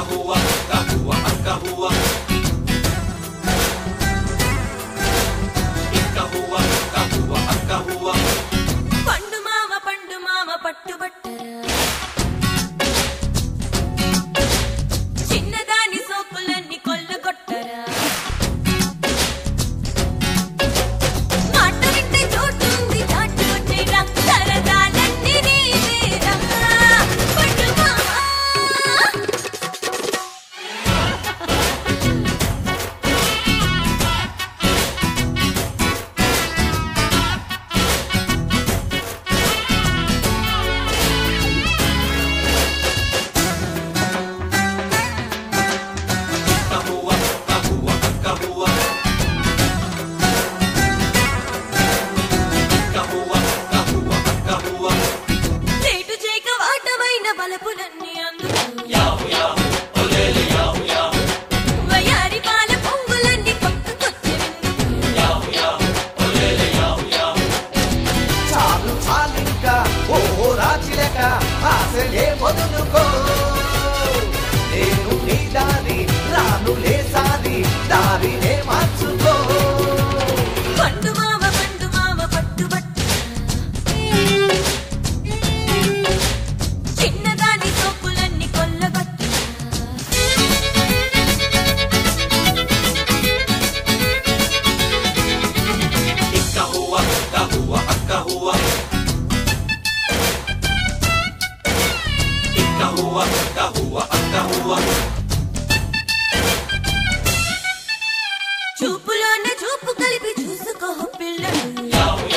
పండు మామ పండు మామ పట్టుబట్టరా చిన్నదాని సోకులన్నీ కొల్లగొట్టరా మాట వింటే చోటుంది దాటి వచ్చేరా సరదాలన్నీ నీవేరా పండు మామ లేటు చేయక వాటమైన బలపులన్నీ అందుకు వయారి పాల పొంగులన్నీ కొట్టుకొచ్చేందుకు చాలు చాలింకా ఓ రాచిలక ఆశలే వదులుకో నేను నీ దారి రాను లేసారి దారినే మార్చుకో పండు మామ పండు మామ పట్టుబట్ట చిన్నదాని సోపులన్నీ కొల్లగొట్ట చూపులోనే చూపు కలిపి చూసుకో పిల్లలు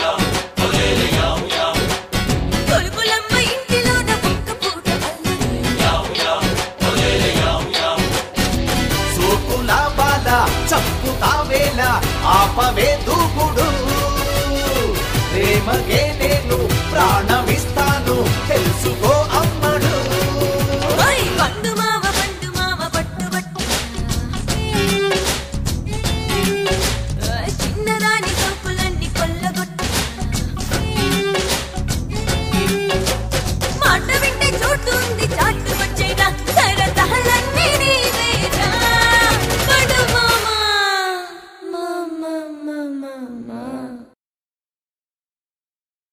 కొలుకులమ్మ ఇంటిలోన ఒక్క పూట అల్లుడు సోకుల బాల చంపుతావేల ఆపవే దూకుడు ప్రేమగే నేను ప్రాణ